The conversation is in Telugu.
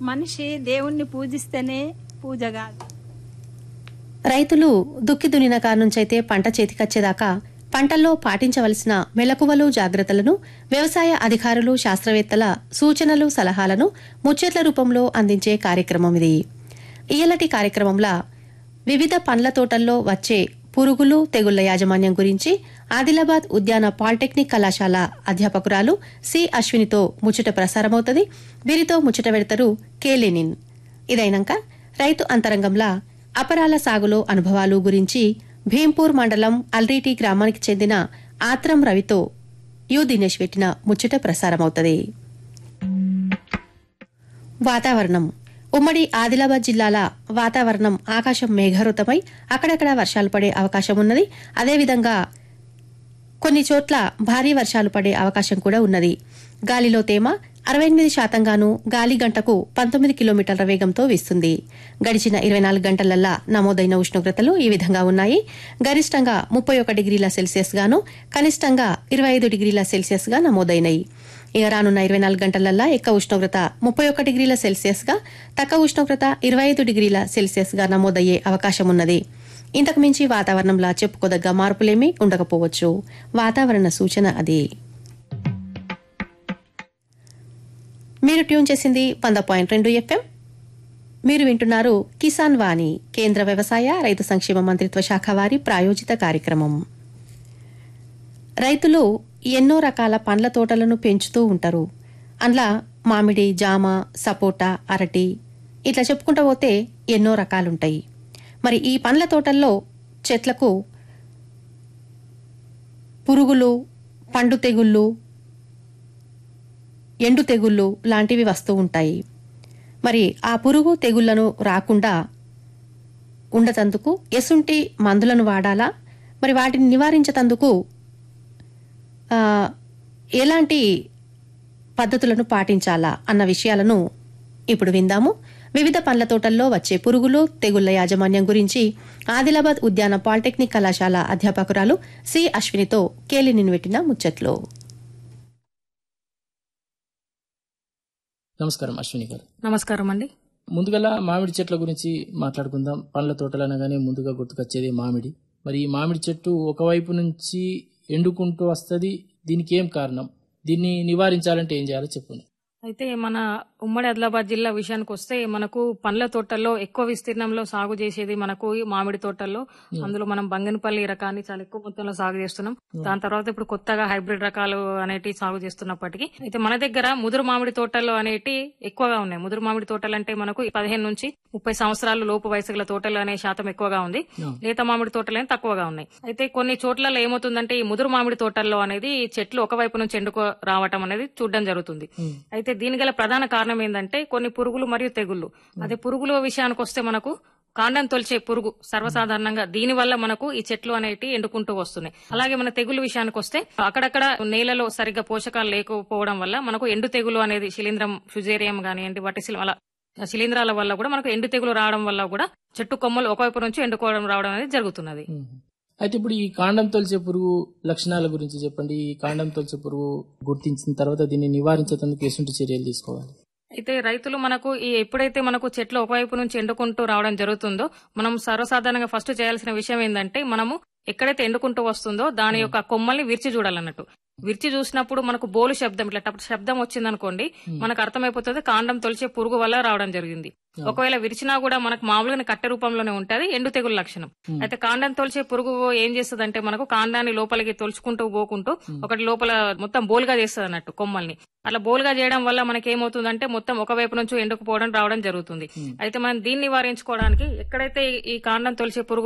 మనిషి దేవుణ్ణి పూజిస్తేనే పూజ కాదు రైతులు దుక్కి దున్నిన కానుంచైతే పంట చేతికొచ్చేదాకా పంటల్లో పాటించవలసిన మెలకువలు జాగ్రత్తలను వ్యవసాయ అధికారులు శాస్త్రవేత్తల సూచనలు సలహాలను ముచ్చట్ల రూపంలో అందించే కార్యక్రమం ఇది ఇయలటి కార్యక్రమంలో వివిధ పండ్ల తోటల్లో వచ్చే పురుగులు తెగుళ్ల యాజమాన్యం గురించి ఆదిలాబాద్ ఉద్యాన పాలిటెక్నిక్ కళాశాల అధ్యాపకురాలు సి అశ్వినితో ముచ్చట ప్రసారమవుతుంది వీరితో ముచ్చట పెడతారు కే లెనిన్ ఇదైనాక రైతు అంతరంగంలా అపరాల సాగులో అనుభవాలు గురించి భీంపూర్ మండలం అల్రీటి గ్రామానికి చెందిన ఆత్రం రవితో యు దినేష్ పెట్టిన ముచ్చట ప్రసారమవుతుంది వాతావరణం ఉమ్మడి ఆదిలాబాద్ జిల్లాల వాతావరణం ఆకాశం మేఘావృతమై అక్కడక్కడ వర్షాలు పడే అవకాశం ఉన్నది అదేవిధంగా కొన్ని చోట్ల భారీ వర్షాలు పడే అవకాశం కూడా ఉన్నది గాలిలో తేమ అరవై ఎనిమిది శాతంగాను గాలి గంటకు పంతొమ్మిది కిలోమీటర్ల వేగంతో వీస్తుంది గడిచిన ఇరవై నాలుగు గంటలల్లా నమోదైన ఉష్ణోగ్రతలు ఈ విధంగా ఉన్నాయి గరిష్టంగా ముప్పై ఒక డిగ్రీల సెల్సియస్ గాను కనిష్టంగా ఇరవై ఐదు డిగ్రీల సెల్సియస్ గా నమోదైనాయి ఇక రానున్న ఇరవై నాలుగు గంటలల్లా ఎక్కువ ఉష్ణోగ్రత ముప్పై ఒక డిగ్రీల సెల్సియస్ గా తక్కువ ఉష్ణోగ్రత ఇరవై ఐదు డిగ్రీల సెల్సియస్ గా నమోదయ్యే అవకాశం ఉన్నది ఇంతకు మించి వాతావరణంలో చెప్పుకోదగ్గ మార్పులేమీ ఉండకపోవచ్చు వాతావరణ సూచన అది మీరు ట్యూన్ చేసింది వంద పాయింట్ రెండు ఎఫ్ఎం మీరు వింటున్నారు కిసాన్ వాణి కేంద్ర వ్యవసాయ రైతు సంక్షేమ మంత్రిత్వ శాఖ వారి ప్రాయోజిత కార్యక్రమం రైతులు ఎన్నో రకాల పండ్ల తోటలను పెంచుతూ ఉంటారు అందులో మామిడి జామ సపోటా అరటి ఇట్లా చెప్పుకుంటూ పోతే ఎన్నో రకాలుంటాయి మరి ఈ పండ్ల తోటల్లో చెట్లకు పురుగులు పండు తెగుళ్ళు ఎండు తెగుళ్ళు లాంటివి వస్తూ ఉంటాయి మరి ఆ పురుగు తెగుళ్లను రాకుండా ఉండతందుకు ఎసుంటి మందులను వాడాలా మరి వాటిని నివారించతందుకు ఆ, ఎలాంటి పద్ధతులను పాటించాలా అన్న విషయాలను ఇప్పుడు విందాము వివిధ పండ్ల తోటల్లో వచ్చే పురుగులు తెగుళ్ల యాజమాన్యం గురించి ఆదిలాబాద్ ఉద్యాన పాలిటెక్నిక్ కళాశాల అధ్యాపకురాలు సి అశ్వినితో కేలి నిన్వెట్టిన ముచ్చట్లు నమస్కారం అశ్విని గారు నమస్కారం అండి ముందుగల మామిడి చెట్ల గురించి మాట్లాడుకుందాం పండ్ల తోటలు అనగానే ముందుగా గుర్తుకొచ్చేది మామిడి మరి ఈ మామిడి చెట్టు ఒకవైపు నుంచి ఎండుకుంటూ వస్తుంది దీనికి ఏం కారణం దీన్ని నివారించాలంటే ఏం చేయాలో చెప్పండి అయితే మన ఉమ్మడి ఆదిలాబాద్ జిల్లా విషయానికి వస్తే మనకు పండ్ల తోటల్లో ఎక్కువ విస్తీర్ణంలో సాగు చేసేది మనకు ఈ మామిడి తోటల్లో అందులో మనం బంగనపల్లి రకాన్ని చాలా ఎక్కువ మొత్తంలో సాగు చేస్తున్నాం దాని తర్వాత ఇప్పుడు కొత్తగా హైబ్రిడ్ రకాలు అనేటి సాగు చేస్తున్నప్పటికీ అయితే మన దగ్గర ముదురు మామిడి తోటలు అనేటి ఎక్కువగా ఉన్నాయి ముదురు మామిడి తోటలు అంటే మనకు పదిహేను నుంచి ముప్పై సంవత్సరాలు లోపు వయసు గల తోటలు అనే శాతం ఎక్కువగా ఉంది లేత మామిడి తోటలు తక్కువగా ఉన్నాయి అయితే కొన్ని చోట్లలో ఏమవుతుందంటే ఈ ముదురు మామిడి తోటల్లో అనేది చెట్లు ఒకవైపు నుంచి ఎండుకు రావటం అనేది చూడడం జరుగుతుంది అయితే దీని గల ప్రధాన కారణం ఏంటంటే కొన్ని పురుగులు మరియు తెగుళ్లు అదే పురుగుల విషయానికి వస్తే మనకు కాండం తొలిచే పురుగు సర్వసాధారణంగా దీని వల్ల మనకు ఈ చెట్లు అనేటి ఎండుకుంటూ వస్తున్నాయి అలాగే మన తెగులు విషయానికి వస్తే అక్కడక్కడ నేలలో సరిగ్గా పోషకాలు లేకపోవడం వల్ల మనకు ఎండు తెగులు అనేది శిలీంద్రం ఫ్యుజేరియం కానివ్వండి వాటి శిల- అలా శిలీంధ్రాల వల్ల కూడా మనకు ఎండు తెగులు రావడం వల్ల కూడా చెట్టు కొమ్మలు ఒకవైపు నుంచి ఎండుకోవడం రావడం అనేది జరుగుతున్నది అయితే ఇప్పుడు ఈ కాండం తొలిచే పురుగు లక్షణాల గురించి చెప్పండి ఈ కాండం తొలిచే పురుగు గుర్తించిన తర్వాత దీన్ని నివారించేందుకు ఎటువంటి చర్యలు తీసుకోవాలి అయితే రైతులు మనకు ఈ ఎప్పుడైతే మనకు చెట్లు ఒకవైపు నుంచి ఎండుకుంటూ రావడం జరుగుతుందో మనం సర్వసాధారణంగా ఫస్ట్ చేయాల్సిన విషయం ఏంటంటే మనము ఎక్కడైతే ఎండుకుంటూ వస్తుందో దాని యొక్క కొమ్మల్ని విరిచి చూడాలన్నట్టు విరిచి చూసినప్పుడు మనకు బోలు శబ్దం ఇట్లా టప్ శబ్దం వచ్చిందనుకోండి మనకు అర్థమైపోతుంది కాండం తొలిచే పురుగు వల్ల రావడం జరిగింది ఒకవేళ విరిచినా కూడా మనకు మామూలుగా కట్టె రూపంలోనే ఉంటది ఎండు తెగులు లక్షణం అయితే కాండం తొలిచే పురుగు ఏం చేస్తుంది అంటే మనకు కాండాన్ని లోపలికి తొలుచుకుంటూ పోకుంటూ ఒకటి లోపల మొత్తం బోల్గా చేస్తుంది అన్నట్టు కొమ్మల్ని అలా బోల్గా చేయడం వల్ల మనకి ఏమవుతుందంటే మొత్తం ఒకవైపు నుంచి ఎండుకుపోవడం రావడం జరుగుతుంది అయితే మనం దీన్ని నివారించుకోవడానికి ఎక్కడైతే ఈ కాండం తొలిచే పురుగు